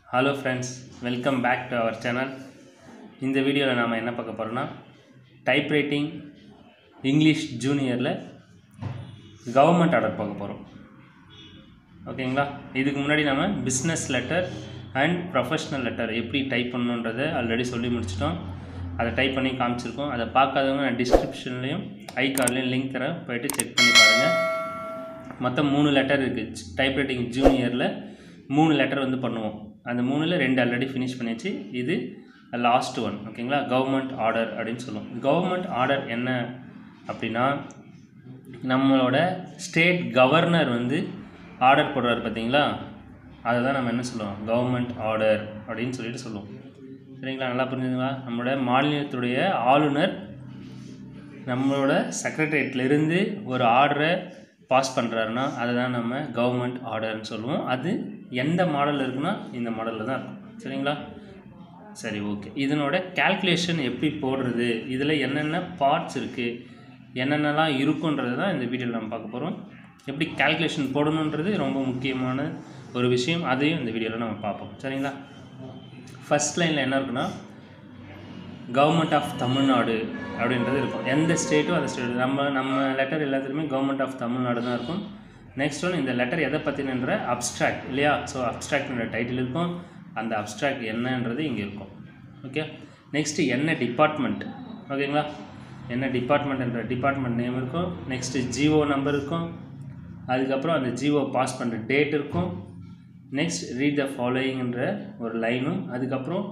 Hello friends welcome back to our channel இந்த வீடியோவில் நாம் என்ன பார்க்க போகிறோம்னா டைப்ரைட்டிங் இங்கிலீஷ் ஜூனியரில் கவர்மெண்ட் ஆர்டர் பார்க்க போகிறோம் ஓகேங்களா இதுக்கு முன்னாடி நம்ம business letter and professional letter எப்படி டைப் பண்ணணுன்றதை ஆல்ரெடி சொல்லி முடிச்சிட்டோம் அதை டைப் பண்ணி காமிச்சிருக்கோம் அதை பார்க்காதவங்க நான் டிஸ்கிரிப்ஷன்லேயும் ஐ கார்ட்லேயும் லிங்க் தரேன் போயிட்டு செக் பண்ணி பாருங்கள் மொத்தம் மூணு லெட்டர் இருக்குது டைப்ரைட்டிங் ஜூனியரில் மூணு லெட்டர் வந்து பண்ணுவோம் அந்த மூணில் ரெண்டு ஆல்ரெடி ஃபினிஷ் பண்ணியாச்சு இது லாஸ்ட் ஒன் ஓகேங்களா கவர்மெண்ட் ஆர்டர் அப்படின்னு சொல்லுவோம் கவர்மெண்ட் ஆர்டர் என்ன அப்படின்னா நம்மளோட ஸ்டேட் கவர்னர் வந்து ஆர்டர் போடுறாரு பார்த்தீங்களா அதை தான் நம்ம என்ன சொல்லுவோம் கவர்மெண்ட் ஆர்டர் அப்படின்னு சொல்லிட்டு சொல்லுவோம் சரிங்களா நல்லா புரிஞ்சுதுங்களா நம்மளோட மாநிலத்துடைய ஆளுநர் நம்மளோட செக்ரட்டரியேட்லேருந்து ஒரு ஆர்டரை பாஸ் பண்ணுறாருன்னா அதை தான் நம்ம கவர்மெண்ட் ஆர்டர்னு சொல்லுவோம் அது எந்த மாடலில் இருக்குன்னா இந்த மாடலில் தான் இருக்கும் சரிங்களா சரி ஓகே இதனோட கால்குலேஷன் எப்படி போடுறது இதில் என்னென்ன பார்ட்ஸ் இருக்குது என்னென்னலாம் இருக்குன்றது தான் இந்த வீடியோவில் நம்ம பார்க்க போகிறோம் எப்படி கால்குலேஷன் போடணுன்றது ரொம்ப முக்கியமான ஒரு விஷயம் அதையும் இந்த வீடியோவில் நம்ம பார்ப்போம் சரிங்களா ஃபஸ்ட் லைனில் என்ன இருக்குன்னா கவர்மெண்ட் ஆஃப் தமிழ்நாடு அப்படின்றது இருக்கும் எந்த ஸ்டேட்டும் அந்த ஸ்டேட் நம்ம நம்ம லெட்டர் எல்லாத்துலேயுமே கவர்மெண்ட் ஆஃப் தமிழ்நாடு தான் இருக்கும் நெக்ஸ்ட் ஒன் இந்த லெட்டர் எதை பற்றினன்ற அப்ஸ்ட்ராக்ட் இல்லையா ஸோ அப்ஸ்ட்ராக்ட்ன்ற டைட்டில் இருக்கும் அந்த அப்ஸ்ட்ராக்ட் என்னன்றது இங்கே இருக்கும் ஓகே நெக்ஸ்ட்டு என்ன டிபார்ட்மெண்ட் ஓகேங்களா என்ன டிபார்ட்மெண்ட்ன்ற டிபார்ட்மெண்ட் நேம் இருக்கும் நெக்ஸ்ட்டு ஜிஓ நம்பர் இருக்கும் அதுக்கப்புறம் அந்த ஜிஓ பாஸ் பண்ணுற டேட் இருக்கும் நெக்ஸ்ட் ரீட் த ஃபாலோயிங்ன்ற ஒரு லைனும் அதுக்கப்புறம்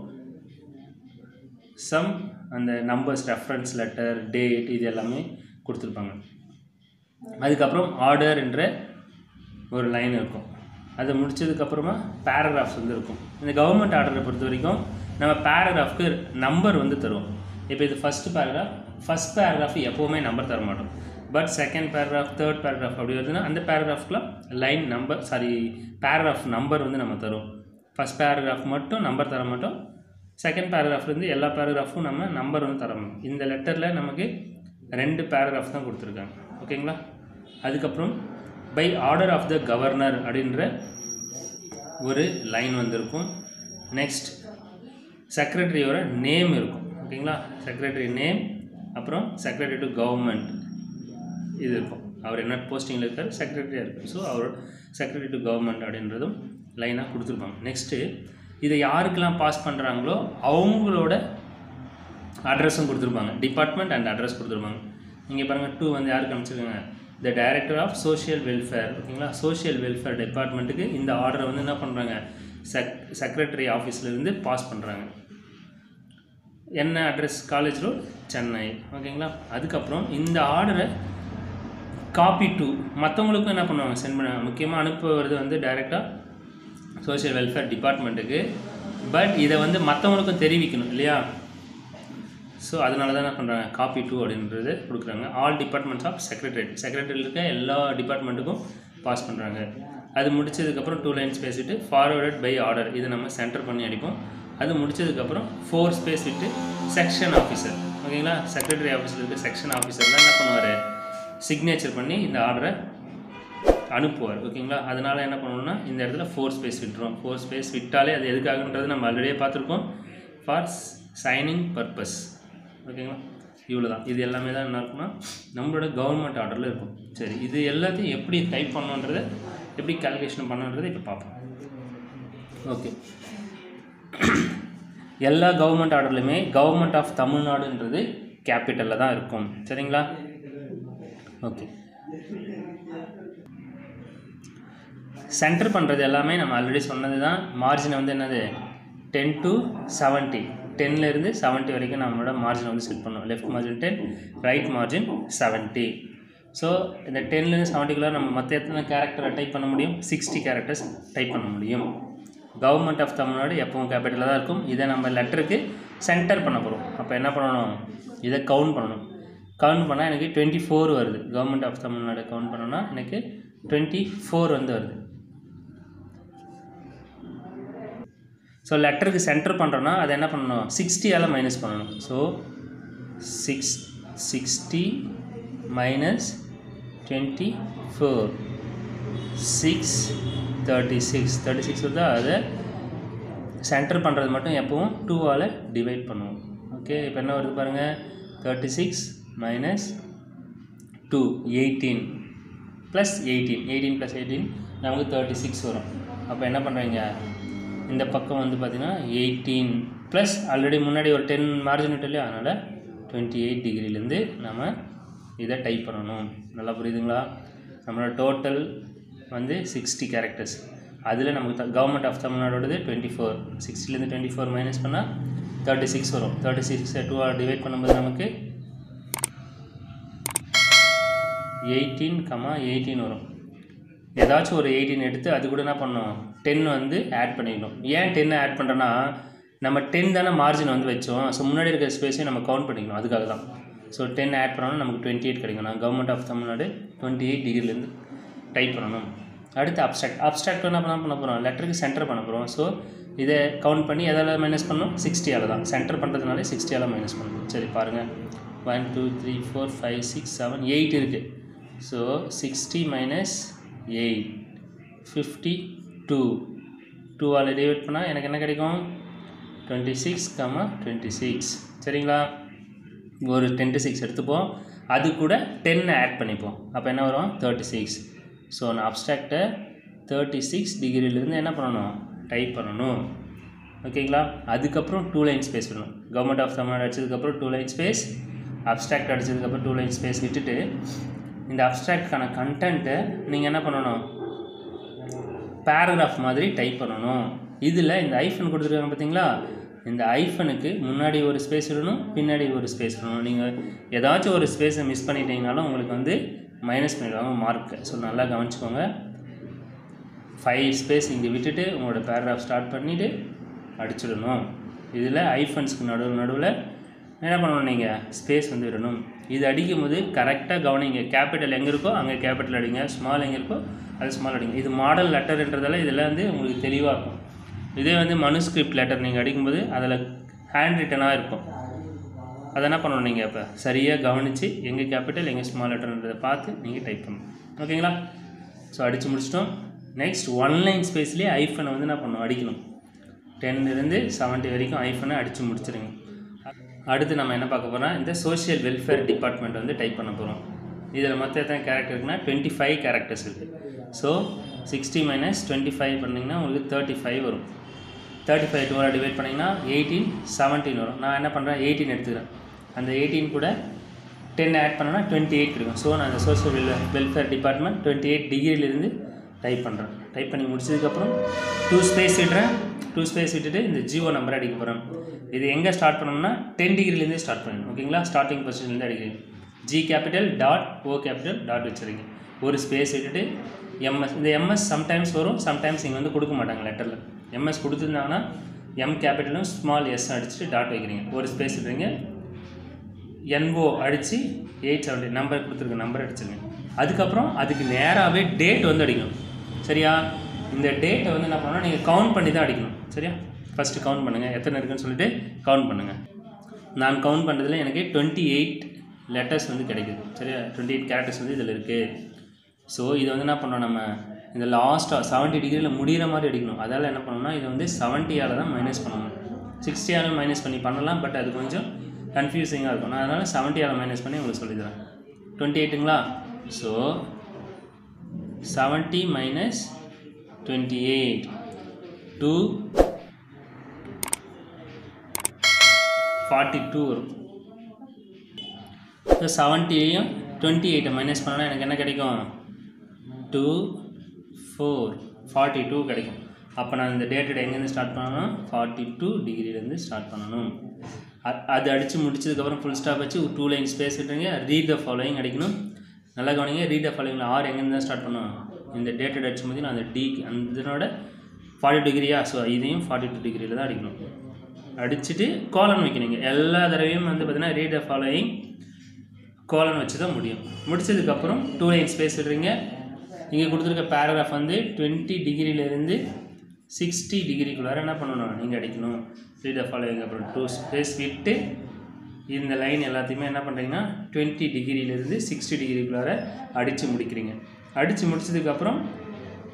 சம் அந்த நம்பர்ஸ் ரெஃபரன்ஸ் லெட்டர் டேட் இது எல்லாமே கொடுத்துருப்பாங்க அதுக்கப்புறம் ஆர்டர் என்ற ஒரு லைன் இருக்கும் அதை முடிச்சதுக்கப்புறமா பேராகிராஃப்ஸ் வந்து இருக்கும் இந்த கவர்மெண்ட் ஆர்டரை பொறுத்த வரைக்கும் நம்ம பேராகிராஃப்க்கு நம்பர் வந்து தருவோம் இப்போ இது ஃபஸ்ட் பேராகிராஃப் ஃபஸ்ட் பேராகிராஃப் எப்போவுமே நம்பர் தர மாட்டோம் but second paragraph third paragraph அப்படி வருதுன்னா அந்த பேராகிராஃப்க்குலாம் line number sorry paragraph number வந்து நம்ம தருவோம் ஃபஸ்ட் பேராகிராஃப் மட்டும் நம்பர் தர மாட்டோம் செகண்ட் பேராகிராஃப்லேருந்து எல்லா பேராகிராஃபும் நம்ம நம்பர் வந்து தர முடியும் இந்த லெட்டரில் நமக்கு ரெண்டு பேராகிராஃப் தான் கொடுத்துருக்காங்க ஓகேங்களா அதுக்கப்புறம் by order of the governor அப்படின்ற ஒரு லைன் வந்திருக்கும் நெக்ஸ்ட் செக்ரட்டரியோட நேம் இருக்கும் ஓகேங்களா செக்ரட்டரி நேம் அப்புறம் செக்ரட்டரி டு கவர்மெண்ட் இது இருக்கும் அவர் என்ன போஸ்டிங்கில் இருக்கார் செக்ரட்டரியாக இருக்கும் ஸோ அவர் செக்ரட்டரி டு கவர்மெண்ட் அப்படின்றதும் லைனாக கொடுத்துருப்பாங்க நெக்ஸ்ட்டு இதை யாருக்கெல்லாம் பாஸ் பண்ணுறாங்களோ அவங்களோட அட்ரஸும் கொடுத்துருப்பாங்க டிபார்ட்மெண்ட் அண்ட் அட்ரஸ் கொடுத்துருப்பாங்க இங்கே பாருங்கள் டூ வந்து யாருக்கு அனுப்பிச்சிருக்காங்க the director of social welfare ஓகேங்களா சோஷியல் வெல்ஃபேர் டிபார்ட்மெண்ட்டுக்கு இந்த ஆர்டரை வந்து என்ன பண்ணுறாங்க செக் செக்ரட்டரி ஆஃபீஸ்லேருந்து பாஸ் பண்ணுறாங்க என்ன அட்ரஸ் காலேஜ் ரோட் சென்னை ஓகேங்களா அதுக்கப்புறம் இந்த ஆர்டரை காப்பி டூ மற்றவங்களுக்கும் என்ன பண்ணுவாங்க சென்ட் பண்ணுவாங்க முக்கியமாக அனுப்புவது வந்து டைரெக்டாக சோஷியல் வெல்ஃபேர் டிபார்ட்மெண்ட்டுக்கு பட் இதை வந்து மற்றவங்களுக்கும் தெரிவிக்கணும் இல்லையா ஸோ அதனால தான் என்ன பண்ணுறாங்க காப்பி டூ அப்படின்றது கொடுக்குறாங்க ஆல் டிபார்ட்மெண்ட்ஸ் ஆஃப் செக்ரட்டரி செக்ரட்டரியில் இருக்க எல்லா டிபார்ட்மெண்ட்டுக்கும் பாஸ் பண்ணுறாங்க அது முடிச்சதுக்கப்புறம் டூ லைன்ஸ் பேசிட்டு ஃபார்வர்டட் பை ஆர்டர் இதை நம்ம சென்டர் பண்ணி அடிப்போம் அது முடிச்சதுக்கப்புறம் ஃபோர் ஸ்பேஸ் விட்டு செக்ஷன் ஆஃபீஸர் ஓகேங்களா செக்ரட்டரி ஆஃபீஸில் இருக்க செக்ஷன் ஆஃபீஸர் தான் என்ன பண்ணுவார் சிக்னேச்சர் பண்ணி இந்த ஆர்டரை அனுப்புவார் ஓகேங்களா அதனால் என்ன பண்ணணும்னா இந்த இடத்துல ஃபோர் ஸ்பேஸ் விட்டுரும் ஃபோர் ஸ்பேஸ் விட்டாலே அது எதுக்காகன்றது நம்ம ஆல்ரெடியே பார்த்துருக்கோம் ஃபார் சைனிங் பர்பஸ் ஓகேங்களா இவ்வளோ தான் இது எல்லாமே தான் என்ன இருக்குன்னா நம்மளோட கவர்மெண்ட் ஆர்டரில் இருக்கும் சரி இது எல்லாத்தையும் எப்படி டைப் பண்ணணுன்றதை எப்படி கால்குலேஷன் பண்ணணுன்றதை இப்போ பார்ப்போம் ஓகே எல்லா கவர்மெண்ட் ஆர்டர்லையுமே கவர்மெண்ட் ஆஃப் தமிழ்நாடுன்றது கேபிட்டலில் தான் இருக்கும் சரிங்களா ஓகே சென்டர் பண்ணுறது எல்லாமே நம்ம ஆல்ரெடி சொன்னது தான் மார்ஜின் வந்து என்னது டென் டு செவன்ட்டி டென்லேருந்து செவன்ட்டி வரைக்கும் நம்மளோட மார்ஜின் வந்து செட் பண்ணுவோம் left margin ten right margin seventy so இந்த டென்லேருந்து செவன்ட்டிக்குள்ளே நம்ம மற்ற எத்தனை கேரக்டரை டைப் பண்ண முடியும் சிக்ஸ்டி கேரக்டர்ஸ் டைப் பண்ண முடியும் கவர்மெண்ட் ஆஃப் தமிழ்நாடு எப்பவும் கேபிட்டலில் தான் இருக்கும் இதை நம்ம லெட்டருக்கு சென்டர் பண்ண போகிறோம் அப்போ என்ன பண்ணணும் இதை கவுண்ட் பண்ணணும் கவுண்ட் பண்ணால் எனக்கு டுவெண்ட்டி ஃபோர் வருது கவர்மெண்ட் ஆஃப் தமிழ்நாடு கவுண்ட் பண்ணோன்னா எனக்கு டுவெண்ட்டி ஃபோர் வந்து வருது ஸோ லெட்டருக்கு சென்டர் பண்ணுறோன்னா அதை என்ன பண்ணணும் சிக்ஸ்டியால் மைனஸ் பண்ணணும் so six sixty minus twenty four six thirty six thirty six வந்து அதை சென்டர் பண்ணுறது மட்டும் எப்பவும் டூவால் டிவைட் பண்ணுவோம் ஓகே இப்போ என்ன வருது பாருங்கள் thirty six minus two eighteen plus eighteen eighteen plus eighteen நமக்கு தேர்ட்டி சிக்ஸ் வரும் அப்போ என்ன பண்ணுறீங்க இந்த பக்கம் வந்து பார்த்திங்கன்னா எயிட்டீன் ப்ளஸ் ஆல்ரெடி முன்னாடி ஒரு டென் மார்ஜின் விட்டு இல்லையா அதனால் டுவெண்ட்டி எயிட் டிகிரிலேருந்து நம்ம இதை டைப் பண்ணணும் நல்லா புரியுதுங்களா நம்மளோட டோட்டல் வந்து சிக்ஸ்டி கேரக்டர்ஸ் அதில் நமக்கு கவர்மெண்ட் ஆஃப் தமிழ்நாடோடது டுவெண்ட்டி ஃபோர் சிக்ஸ்டிலேருந்து டுவெண்ட்டி ஃபோர் மைனஸ் பண்ணால் தேர்ட்டி சிக்ஸ் வரும் தேர்ட்டி சிக்ஸ் டூவாக டிவைட் பண்ணும்போது நமக்கு எயிட்டீன் கமா எயிட்டீன் வரும் ஏதாச்சும் ஒரு எயிட்டீன் எடுத்து அது கூட என்ன பண்ணணும் டென் வந்து ஆட் பண்ணிக்கணும் ஏன் டென்னை ஆட் பண்ணுறோன்னா நம்ம டென் தானே மார்ஜின் வந்து வச்சோம் ஸோ முன்னாடி இருக்கிற ஸ்பேஸையும் நம்ம கவுண்ட் பண்ணிக்கணும் அதுக்காக தான் ஸோ டென் ஆட் பண்ணோம்னா நமக்கு டுவெண்ட்டி எயிட் கிடைக்கும் நான் government of Tamil Nadu twenty eight டிகிரிலேருந்து டைப் பண்ணணும் அடுத்து அப்ஸ்ட்ராக்ட் அப்ஸ்ட்ராக்ட் என்ன பண்ண பண்ண போகிறோம் லெட்டருக்கு சென்டர் பண்ண போகிறோம் ஸோ இதை கவுண்ட் பண்ணி எதால் மைனஸ் பண்ணணும் சிக்ஸ்டியால் தான் சென்டர் பண்ணுறதுனால சிக்ஸ்டியால் மைனஸ் பண்ணணும் சரி பாருங்கள் one two three four five six seven eight இருக்குது so sixty minus eight fifty two டூவால் டிவைட் பண்ணால் எனக்கு என்ன கிடைக்கும் twenty six comma twenty six சரிங்களா ஒரு டென் டு சிக்ஸ் எடுத்துப்போம் அது கூட டென் ஆட் பண்ணிப்போம் அப்போ என்ன வரும் தேர்ட்டி சிக்ஸ் ஸோ நான் அப்ஸ்ட்ராக்டை தேர்ட்டி சிக்ஸ் டிகிரிலேருந்து என்ன பண்ணணும் டைப் பண்ணணும் ஓகேங்களா அதுக்கப்புறம் டூ லைன் ஸ்பேஸ் வேணும் கவர்மெண்ட் ஆஃப் தமிழ்நாடு அடிச்சதுக்கப்புறம் டூ லைன் ஸ்பேஸ் அப்ஸ்ட்ராக்ட் அடிச்சதுக்கப்புறம் டூ லைன் ஸ்பேஸ் விட்டுட்டு இந்த அப்ஸ்ட்ராக்ட்கான கண்டென்ட்டை நீங்கள் என்ன பண்ணணும் பேராகிராஃப் மாதிரி டைப் பண்ணணும் இதில் இந்த ஐஃபன் கொடுத்துருக்காங்க பார்த்தீங்களா இந்த ஐஃபனுக்கு முன்னாடி ஒரு ஸ்பேஸ் விடணும் பின்னாடி ஒரு ஸ்பேஸ் விடணும் நீங்கள் ஏதாச்சும் ஒரு ஸ்பேஸை மிஸ் பண்ணிட்டீங்கனாலும் உங்களுக்கு வந்து மைனஸ் பண்ணிடுவாங்க மார்க்கை ஸோ நல்லா கவனிச்சுக்கோங்க ஃபைவ் ஸ்பேஸ் இங்கே விட்டுட்டு உங்களோட பேராகிராஃப் ஸ்டார்ட் பண்ணிவிட்டு அடிச்சிடணும் இதில் ஐஃபன்ஸ்க்கு நடுவில் நடுவில் என்ன பண்ணணும் நீங்கள் ஸ்பேஸ் வந்து விடணும் இது அடிக்கும் போது கரெக்டாக கவனிங்க கேபிட்டல் எங்கே இருக்கோ அங்கே கேபிட்டல் அடிங்க ஸ்மால் எங்கே இருக்கோ அது ஸ்மால் அடிங்க இது மாடல் லெட்டர்ன்றதால இதெல்லாம் வந்து உங்களுக்கு தெளிவாக இருக்கும் இதே வந்து மனுஸ்கிரிப்ட் லெட்டர் நீங்கள் அடிக்கும்போது அதில் ஹேண்ட் ரிட்டனாக இருக்கும் அதை என்ன பண்ணணும் நீங்கள் இப்போ சரியாக கவனித்து எங்கே கேபிட்டல் எங்கே ஸ்மால் லெட்டர்ன்றதை பார்த்து நீங்கள் டைப் பண்ணணும் ஓகேங்களா ஸோ அடித்து முடிச்சிட்டோம் நெக்ஸ்ட் ஒன் லைன் ஸ்பேஸ்லேயே ஐஃபனை வந்து என்ன பண்ணணும் அடிக்கணும் டென்லேருந்து செவன்ட்டி வரைக்கும் ஐஃபனை அடித்து முடிச்சிருங்க அடுத்து நம்ம என்ன பார்க்க போகிறோம் இந்த சோஷியல் வெல்ஃபேர் டிபார்ட்மெண்ட் வந்து டைப் பண்ண போகிறோம் இதில் மொத்தம் எத்தனை கேரக்டர் இருக்குன்னா டுவெண்ட்டி ஃபைவ் கேரக்டர்ஸ் இருக்குது so sixty minus twenty five பண்ணிங்கன்னா உங்களுக்கு தேர்ட்டி ஃபைவ் வரும் தேர்ட்டி ஃபைவ் டூ டிவைட் பண்ணிங்கன்னா எயிட்டீன் செவன்டீன் வரும் நான் என்ன பண்ணுறேன் எயிட்டீன் எடுத்துக்கிறேன் அந்த எயிட்டீன் கூட டென் ஆட் பண்ணோன்னா டுவெண்ட்டி எயிட் கிடைக்கும் ஸோ நான் அந்த social wel welfare department twenty eight டிகிரியிலேருந்து டைப் பண்ணுறேன் டைப் பண்ணி முடிச்சதுக்கப்புறம் டூ ஸ்பேஸ் விடுறேன் டூ ஸ்பேஸ் விட்டுட்டு இந்த ஜியோ நம்பரை அடிக்க போகிறேன் இது எங்கே ஸ்டார்ட் பண்ணணும்னா டென் டிகிரிலேருந்தே ஸ்டார்ட் பண்ணணும் ஓகேங்களா ஸ்டார்டிங் பொசிஷன்லேருந்து அடிக்கிறீங்க G capital dot O capital dot வச்சுருங்க ஒரு ஸ்பேஸ் விட்டுட்டு எம்எஸ் இந்த எம்எஸ் சம்டைம்ஸ் வரும் சம்டைம்ஸ் இங்கே வந்து கொடுக்க மாட்டாங்க லெட்டரில் எம்எஸ் கொடுத்துருந்தாங்கன்னா எம் கேபிட்டலும் ஸ்மால் எஸ் அடிச்சுட்டு டாட் வைக்கிறீங்க ஒரு ஸ்பேஸ் விடுறீங்க என்ஓ அடித்து எயிட் செவன்டி நம்பர் கொடுத்துருக்க நம்பர் அடிச்சிருங்க அதுக்கப்புறம் அதுக்கு நேராகவே டேட் வந்து அடிக்கணும் சரியா இந்த டேட்டை வந்து என்ன பண்ணணும் நீங்கள் கவுண்ட் பண்ணி தான் அடிக்கணும் சரியா ஃபஸ்ட்டு கவுண்ட் பண்ணுங்கள் எத்தனை இருக்குன்னு சொல்லிட்டு கவுண்ட் பண்ணுங்கள் நான் கவுண்ட் பண்ணுறதுல எனக்கு டுவெண்ட்டி எயிட் லெட்டர்ஸ் வந்து கிடைக்குது சரியா டுவெண்ட்டி எயிட் கேரக்டர்ஸ் வந்து இதில் இருக்குது ஸோ இதை வந்து என்ன பண்ணோம் நம்ம இந்த லாஸ்ட்டாக செவன்ட்டி டிகிரியில் முடிகிற மாதிரி அடிக்கணும் அதால் என்ன பண்ணணும்னா இதை வந்து செவன்ட்டியால் தான் மைனஸ் பண்ணணும் சிக்ஸ்டியால் மைனஸ் பண்ணி பண்ணலாம் பட் அது கொஞ்சம் கன்ஃபியூசிங்காக இருக்கும் நான் அதனால் செவன்ட்டியால் மைனஸ் பண்ணி உங்களுக்கு சொல்லித்தரேன் டுவெண்ட்டி எயிட்டுங்களா so seventy minus twenty eight two forty two வரும் ஸோ செவன்ட்டியையும் டுவெண்ட்டி எயிட்டை மைனஸ் பண்ணால் எனக்கு என்ன கிடைக்கும் டூ ஃபோர் ஃபார்ட்டி டூ கிடைக்கும் அப்போ நான் இந்த டேட்டட் எங்கேருந்து ஸ்டார்ட் பண்ணணும் ஃபார்ட்டி டூ டிகிரிலேருந்து ஸ்டார்ட் பண்ணணும் அ- அது அடித்து முடிச்சதுக்கப்புறம் ஃபுல் ஸ்டாப் வச்சு டூ லைன் ஸ்பேஸ் விட்டுருங்க ரீட் த ஃபாலோயிங் அடிக்கணும் நல்லா கவனிங்க ரீட் த ஃபாலோயிங்கில் ஆர் எங்கேருந்து தான் ஸ்டார்ட் பண்ணணும் இந்த டேட்டட் அடிச்சும் போது நான் அந்த டி அந்த இதனோட ஃபார்ட்டி டிகிரியா ஸோ இதையும் ஃபார்ட்டி டூ டிகிரியில் தான் அடிக்கணும் அடிச்சுட்டு கோலன் வைக்கணுங்க எல்லா தடவையும் வந்து பார்த்தீங்கன்னா ரீட் த ஃபாலோயிங் கோலன் வச்சு தான் முடியும் முடிச்சதுக்கப்புறம் டூ லைன் ஸ்பேஸ் விடுறீங்க இங்கே கொடுத்துருக்க பேராகிராஃப் வந்து டுவெண்ட்டி டிகிரியிலேருந்து சிக்ஸ்டி டிகிரிக்குள்ளார என்ன பண்ணணும் நீங்கள் அடிக்கணும் ரீட் த ஃபாலோயிங் அப்புறம் டூ ஸ்பேஸ் விட்டு இந்த லைன் எல்லாத்தையுமே என்ன பண்ணுறீங்கன்னா டுவெண்ட்டி டிகிரியிலேருந்து சிக்ஸ்டி டிகிரிக்குள்ளார அடித்து முடிக்கிறீங்க அடித்து முடிச்சதுக்கப்புறம்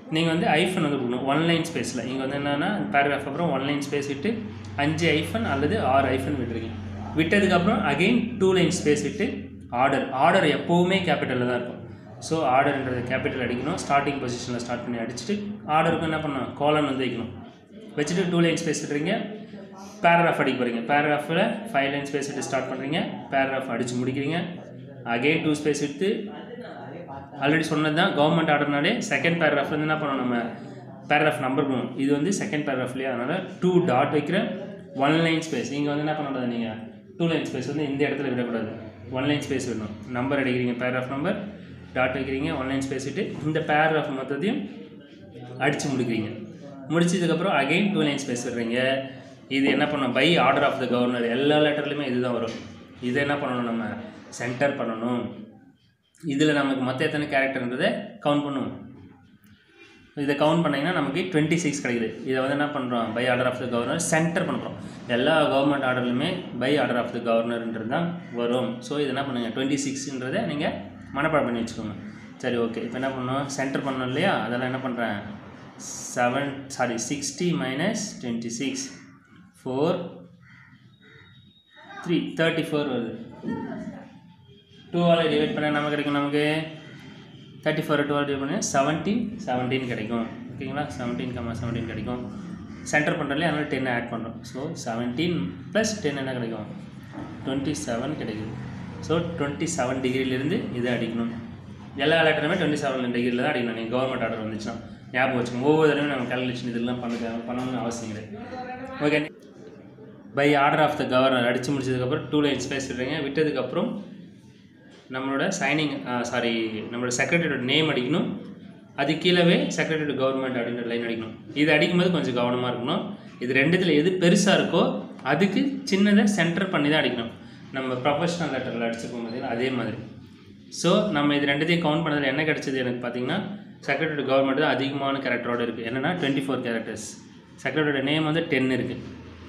நீங்கள் வந்து ஐஃபன் வந்து கொடுக்கணும் ஒன் லைன் ஸ்பேஸில் இங்கே வந்து என்னென்னா பேராகிராஃப் அப்புறம் ஒன் லைன் ஸ்பேஸ் விட்டு அஞ்சு ஐஃபன் அல்லது ஆறு ஐஃபன் விட்டுருக்கீங்க விட்டதுக்கப்புறம் அகெயின் டூ லைன் ஸ்பேஸ் விட்டு ஆர்டர் ஆர்டர் எப்போவுமே கேபிட்டலில் தான் இருக்கும் ஸோ ஆர்டர்ன்றது கேபிட்டல் அடிக்கணும் ஸ்டார்டிங் பொசிஷனில் ஸ்டார்ட் பண்ணி அடிச்சுட்டு ஆர்டருக்கு என்ன பண்ணணும் காலன் வந்து வைக்கணும் வச்சுட்டு டூ லைன் ஸ்பேஸ் விட்டுறீங்க பேராகிராஃப் அடிக்க போகிறீங்க பேராகிராஃபில் ஃபைவ் லைன் ஸ்பேஸ் விட்டு ஸ்டார்ட் பண்ணுறீங்க பேராகிராஃப் அடித்து முடிக்கிறீங்க அகெயின் டூ ஸ்பேஸ் விட்டு ஆல்ரெடி சொன்னது தான் கவர்மெண்ட் ஆர்டர்னாலே செகண்ட் பேராகிராஃப் வந்து என்ன பண்ணணும் நம்ம பேராகிராஃப் நம்பர் பண்ணணும் இது வந்து செகண்ட் பேராகிராஃப்லேயே அதனால் டூ டாட் வைக்கிற ஒன் லைன் ஸ்பேஸ் இங்கே வந்து என்ன பண்ணக்கூடாது நீங்கள் டூ லைன் ஸ்பேஸ் வந்து இந்த இடத்துல விடக்கூடாது ஒன் லைன் ஸ்பேஸ் விடணும் நம்பர் அடிக்கிறீங்க பேராகிராஃப் நம்பர் டாட் வைக்கிறீங்க ஒன் லைன் ஸ்பேஸ் விட்டு இந்த பேராகிராஃப் மொத்தத்தையும் அடித்து முடிக்கிறீங்க முடிச்சதுக்கப்புறம் அகைன் டூ லைன் ஸ்பேஸ் விடுறீங்க இது என்ன பண்ணணும் by order of the governor எல்லா லெட்டர்லையுமே இதுதான் வரும் இதை என்ன பண்ணணும் நம்ம சென்டர் பண்ணணும் இதில் நமக்கு மொத்த எத்தனை கேரக்டர்ன்றதை கவுண்ட் பண்ணுவோம் இதை கவுண்ட் பண்ணிங்கன்னா நமக்கு டுவெண்ட்டி சிக்ஸ் கிடைக்குது இதை வந்து என்ன பண்ணுறோம் by order of the governor center பண்ணுறோம் எல்லா கவர்மெண்ட் ஆர்டர்லையுமே பை ஆர்டர் ஆஃப் த கவர்னர்ன்றது தான் வரும் ஸோ இது என்ன பண்ணுங்கள் டுவெண்ட்டி சிக்ஸ்ன்றதை நீங்கள் மனப்பாடம் பண்ணி வச்சுக்கோங்க சரி ஓகே இப்போ என்ன பண்ணணும் சென்டர் பண்ணணும் இல்லையா அதெல்லாம் என்ன பண்ணுறேன் seven sorry sixty minus twenty six four three thirty four வருது டூவால் டிவைட் பண்ணால் நம்ம கிடைக்கும் நமக்கு தேர்ட்டி ஃபோர் டூவால் டிவைட் பண்ணால் செவன்டீன் செவன்டீன் கிடைக்கும் ஓகேங்களா செவன்டீன் கம்மா செவன்டீன் கிடைக்கும் சென்டர் பண்ணுறதுல அதனால் டென் ஆட் பண்ணுறோம் ஸோ செவன்டீன் ப்ளஸ் டென் என்ன கிடைக்கும் டுவெண்ட்டி செவன் கிடைக்குது ஸோ டுவெண்ட்டி செவன் டிகிரிலேருந்து இதை அடிக்கணும் எல்லா லெட்டருமே டுவெண்ட்டி செவன் டிகிரியில் தான் அடிக்கணும் நீங்கள் கவர்மெண்ட் ஆர்டர் வந்துச்சுன்னா ஞாபகம் வச்சுக்கோங்க ஒவ்வொரு தடவையும் நம்ம கேல்குலேஷன் இதெல்லாம் பண்ண பண்ணணும்னு அவசியம் கிடையாது okay by order of the governor அடித்து முடிச்சதுக்கப்புறம் டூ லைன் ஸ்பேஸ் விடுறீங்க விட்டதுக்கப்புறம் நம்மளோட சைனிங் சாரி நம்மளோட செக்ரட்டரியோட நேம் அடிக்கணும் அது கீழவே செக்ரட்டரி கவர்மெண்ட் அப்படின்ற லைன் அடிக்கணும் இது அடிக்கும்போது கொஞ்சம் கவனமாக இருக்கணும் இது ரெண்டுத்தில் எது பெருசாக இருக்கோ அதுக்கு சின்னதை சென்டர் பண்ணி தான் அடிக்கணும் நம்ம ப்ரொஃபஷனல் லெட்டரில் அடிச்சிருப்போம் பார்த்தீங்கன்னா அதே மாதிரி ஸோ நம்ம இது ரெண்டுத்தையும் கவுண்ட் பண்ணதில் என்ன கிடைச்சது எனக்கு பார்த்தீங்கன்னா செக்ரட்டரி கவர்மெண்ட் தான் அதிகமான கேரக்டரோட இருக்குது என்னென்னா டுவெண்ட்டி ஃபோர் கேரக்டர்ஸ் செக்ரட்டரியோட நேம் வந்து டென் இருக்குது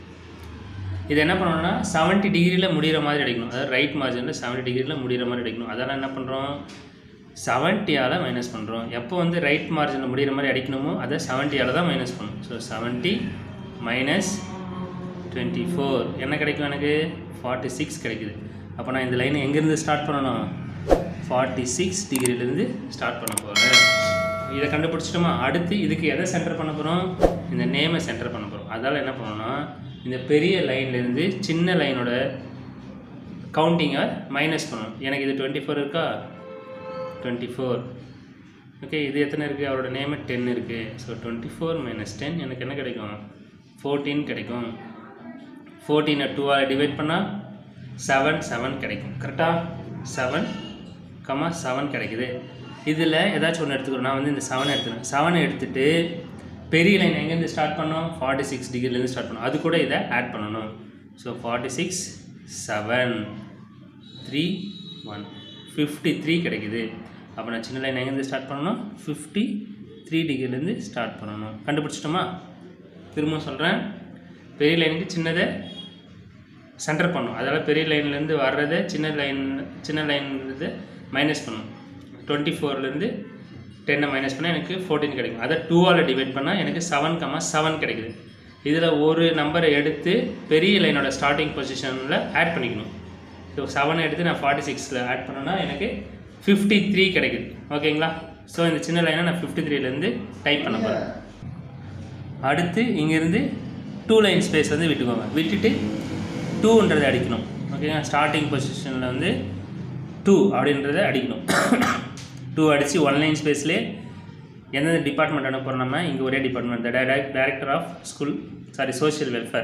இது என்ன பண்ணணும்னா செவன்ட்டி டிகிரியில் முடிகிற மாதிரி அடிக்கணும் அதாவது ரைட் மார்ஜினில் செவன்ட்டி டிகிரியில் முடிகிற மாதிரி அடிக்கணும் அதெல்லாம் என்ன பண்ணுறோம் செவன்ட்டியால் மைனஸ் பண்ணுறோம் எப்போ வந்து ரைட் மார்ஜினில் முடிகிற மாதிரி அடிக்கணுமோ அதை செவன்ட்டியால் தான் மைனஸ் பண்ணணும் so seventy minus twenty four என்ன கிடைக்கும் எனக்கு ஃபார்ட்டி சிக்ஸ் கிடைக்குது அப்போ நான் இந்த லைனை எங்கேருந்து ஸ்டார்ட் பண்ணணும் ஃபார்ட்டி சிக்ஸ் டிகிரிலேருந்து ஸ்டார்ட் பண்ண போகிறேன் இதை கண்டுபிடிச்சிட்டோமா அடுத்து இதுக்கு எதை சென்டர் பண்ண போகிறோம் இந்த நேமை சென்டர் பண்ண போகிறோம் அதால் என்ன பண்ணணும்னா இந்த பெரிய லைன்லேருந்து சின்ன லைனோட கவுண்டிங்கை மைனஸ் பண்ணணும் எனக்கு இது டுவெண்ட்டி ஃபோர் இருக்கா டுவெண்ட்டி ஃபோர் ஓகே இது எத்தனை இருக்குது அவரோட நேமு டென் இருக்குது so twenty four minus ten எனக்கு என்ன கிடைக்கும் ஃபோர்டீன் கிடைக்கும் ஃபோர்டீனை டூவால் டிவைட் பண்ணால் செவன் செவன் கிடைக்கும் கரெக்டாக செவன் கமா செவன் கிடைக்குது இதில் ஏதாச்சும் ஒன்று எடுத்துக்கிறோம் நான் வந்து இந்த செவனை எடுத்துக்கிறேன் செவனை எடுத்துகிட்டு பெரிய லைன் எங்கேருந்து ஸ்டார்ட் பண்ணோம் ஃபார்ட்டி சிக்ஸ் டிகிரிலேருந்து ஸ்டார்ட் பண்ணோம் அது கூட இதை ஆட் பண்ணணும் so forty six seven three one fifty three கிடைக்குது அப்போ நான் சின்ன லைன் எங்கேருந்து ஸ்டார்ட் பண்ணணும் ஃபிஃப்டி த்ரீ டிகிரிலேருந்து ஸ்டார்ட் பண்ணணும் கண்டுபிடிச்சிட்டோமா திரும்ப சொல்கிறேன் பெரிய லைனுக்கு சின்னதை சென்டர் பண்ணும் அதால் பெரிய லைன்லேருந்து வர்றதை சின்ன லைன் சின்ன லைன்லேருந்து மைனஸ் பண்ணும் டுவெண்ட்டி ஃபோர்லேருந்து டென்னை மைனஸ் பண்ணால் எனக்கு ஃபோர்டீன் கிடைக்கும் அதை டூவால் டிவைட் பண்ணால் எனக்கு செவன் கமா செவன் கிடைக்குது இதில் ஒரு நம்பரை எடுத்து பெரிய லைனோட ஸ்டார்டிங் பொசிஷனில் ஆட் பண்ணிக்கணும் ஸோ செவனை எடுத்து நான் ஃபார்ட்டி சிக்ஸில் ஆட் பண்ணேன்னா எனக்கு ஃபிஃப்டி த்ரீ கிடைக்குது ஓகேங்களா ஸோ இந்த சின்ன லைனை நான் ஃபிஃப்டி த்ரீலேருந்து டைப் பண்ண போகிறேன் அடுத்து இங்கேருந்து டூ லைன் ஸ்பேஸ் வந்து விட்டுக்கோங்க விட்டுட்டு டூன்றதை அடிக்கணும் ஓகேங்களா ஸ்டார்டிங் பொசிஷனில் வந்து டூ அப்படின்றத அடிக்கணும் டூ அடித்து ஒன் லைன் ஸ்பேஸ்லேயே எந்தெந்த டிபார்ட்மெண்ட் அனுப்புகிறோம் நம்ம இங்கே ஒரே department the director of school sorry social welfare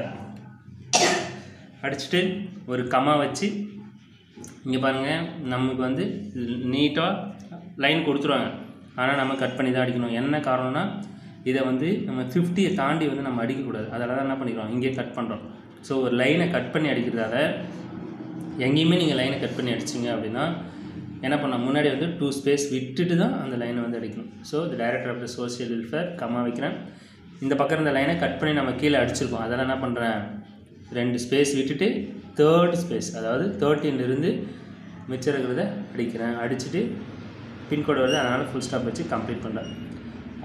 அடிச்சுட்டு ஒரு கமா வச்சு இங்கே பாருங்கள் நமக்கு வந்து நீட்டாக லைன் கொடுத்துருவாங்க ஆனால் நம்ம கட் பண்ணி தான் அடிக்கணும் என்ன காரணம்னா இதை வந்து நம்ம ஃபிஃப்டியை தாண்டி வந்து நம்ம அடிக்கக்கூடாது அதனால தான் என்ன பண்ணிக்கிறோம் இங்கே கட் பண்ணுறோம் ஸோ ஒரு லைனை கட் பண்ணி அடிக்கிறதால எங்கேயுமே நீங்கள் லைனை கட் பண்ணி அடிச்சிங்க அப்படின்னா என்ன பண்ண முன்னாடி வந்து டூ ஸ்பேஸ் விட்டுட்டு தான் அந்த லைனை வந்து அடிக்கணும் so the director of the social welfare comma வைக்கிறேன் இந்த பக்கம் இருந்த லைனை கட் பண்ணி நம்ம கீழே அடிச்சிருக்கோம் அதெல்லாம் என்ன பண்ணுறேன் ரெண்டு ஸ்பேஸ் விட்டுட்டு தேர்ட் ஸ்பேஸ் அதாவது தேர்ட்டின்லேருந்து மிச்சம் இருக்கிறத அடிக்கிறேன் அடிச்சுட்டு பின்கோடு வருது அதனால் ஃபுல் ஸ்டாப் வச்சு கம்ப்ளீட் பண்ணுறேன்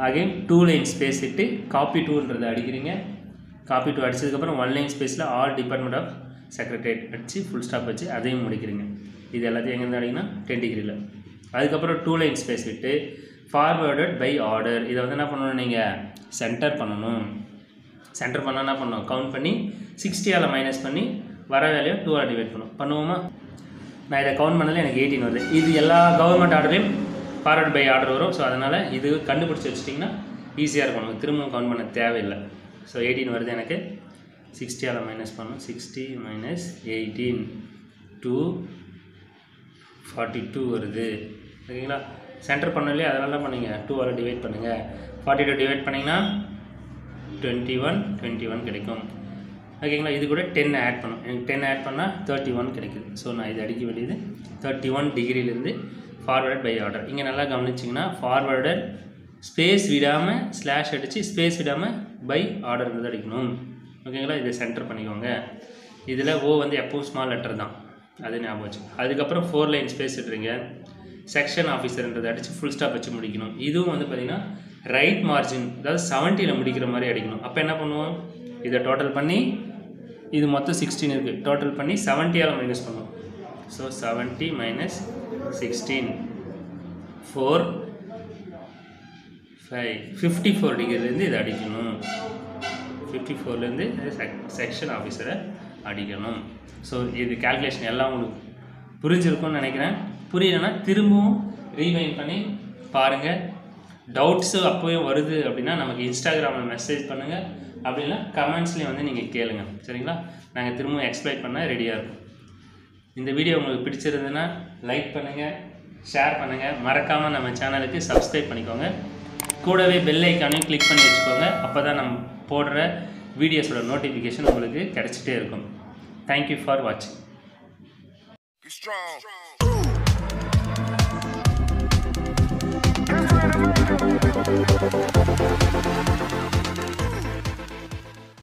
அகைன் டூ லைன் ஸ்பேஸ் விட்டு காப்பி டூன்றதை அடிக்கிறீங்க காப்பி டூ அடிச்சதுக்கப்புறம் ஒன் லைன் ஸ்பேஸில் ஆல் டிபார்ட்மெண்ட் ஆஃப் செக்ரட்டரியேட் அடித்து ஃபுல் ஸ்டாப் வச்சு அதையும் முடிக்கிறீங்க இது எல்லாத்தையும் எங்கேருந்து அடிங்கன்னா டென் டிகிரியில் அதுக்கப்புறம் டூ லைன் ஸ்பேஸ் விட்டு ஃபார்வேர்டட் பை ஆர்டர் இதை வந்து என்ன பண்ணணும் நீங்கள் சென்டர் பண்ணணும் சென்டர் பண்ணால் என்ன பண்ணணும் கவுண்ட் பண்ணி சிக்ஸ்டியால் மைனஸ் பண்ணி வர வேலையை டூவால் டிவைட் பண்ணும் பண்ணுவோமா நான் இதை கவுண்ட் பண்ணதில் எனக்கு எயிட்டீன் வருது இது எல்லா கவர்மெண்ட் ஆர்டர்லையும் ஃபார்வர்ட் பை ஆர்டர் வரும் ஸோ அதனால் இது கண்டுபிடிச்சி வச்சிட்டிங்கன்னா ஈஸியாக இருக்கும் நமக்கு திரும்பவும் கவுண்ட் பண்ண தேவையில்லை ஸோ எயிட்டீன் வருது எனக்கு சிக்ஸ்டியால் மைனஸ் பண்ணும் sixty minus eighteen to forty two வருது ஓகேங்களா சென்டர் பண்ணலையே அதனால பண்ணீங்க டூவால் டிவைட் பண்ணுங்கள் ஃபார்ட்டி டூ டிவைட் பண்ணிங்கன்னா டுவெண்ட்டி ஒன் டுவெண்ட்டி ஒன் கிடைக்கும் ஓகேங்களா இது கூட டென் ஆட் பண்ணும் எனக்கு டென் ஆட் பண்ணால் தேர்ட்டி ஒன் கிடைக்குது ஸோ நான் இது அடிக்க வேண்டியது தேர்ட்டி ஒன் டிகிரிலேருந்து ஃபார்வர்ட் பை ஆர்டர் இங்கே நல்லா கவனிச்சிங்கன்னா ஃபார்வர்டர் ஸ்பேஸ் விடாமல் ஸ்லாஷ் அடித்து ஸ்பேஸ் விடாமல் பை ஆர்டர்ன்றது அடிக்கணும் ஓகேங்களா இதை சென்டர் பண்ணிக்கோங்க இதில் ஓ வந்து எப்பவும் ஸ்மால் லெட்டர் தான் அது ஞாபகம் வச்சு அதுக்கப்புறம் ஃபோர் லைன் ஸ்பேஸ் விட்றீங்க செக்ஷன் ஆஃபீஸர்ன்றதை அடித்து ஃபுல் ஸ்டாப் வச்சு முடிக்கணும் இதுவும் வந்து பார்த்திங்கன்னா ரைட் மார்ஜின் அதாவது செவன்ட்டியில் முடிக்கிற மாதிரி அடிக்கணும் அப்போ என்ன பண்ணுவோம் இதை டோட்டல் பண்ணி இது மொத்தம் சிக்ஸ்டீன் இருக்குது டோட்டல் பண்ணி செவன்ட்டியால் மைனஸ் பண்ணுவோம் so seventy minus sixteen four five fifty four டிகிரிலேருந்து இதை அடிக்கணும் ஃபிஃப்டி ஃபோர்லேருந்து செக்ஷன் ஆஃபீஸரை அடிக்கணும் ஸோ இது கால்குலேஷன் எல்லாம் உங்களுக்கு புரிஞ்சிருக்கும்னு நினைக்கிறேன் புரியலைன்னா திரும்பவும் ரீவைன் பண்ணி பாருங்கள் டவுட்ஸு அப்போயும் வருது அப்படின்னா நமக்கு இன்ஸ்டாகிராமில் மெசேஜ் பண்ணுங்கள் அப்படின்னா கமெண்ட்ஸ்லேயும் வந்து நீங்கள் கேளுங்க சரிங்களா நாங்கள் திரும்பவும் எக்ஸ்பிளைன் பண்ண ரெடியாக இருக்கும் இந்த வீடியோ உங்களுக்கு பிடிச்சிருந்ததுன்னா லைக் பண்ணுங்கள் ஷேர் பண்ணுங்கள் மறக்காமல் நம்ம சேனலுக்கு சப்ஸ்கிரைப் பண்ணிக்கோங்க கூடவே பெல் ஐக்கானையும் கிளிக் பண்ணி வச்சுக்கோங்க அப்போ தான் நம்ம போடுற வீடியோஸோட நோட்டிஃபிகேஷன் உங்களுக்கு கிடச்சிட்டே இருக்கும் தேங்க்யூ ஃபார் வாட்சிங் Be strong.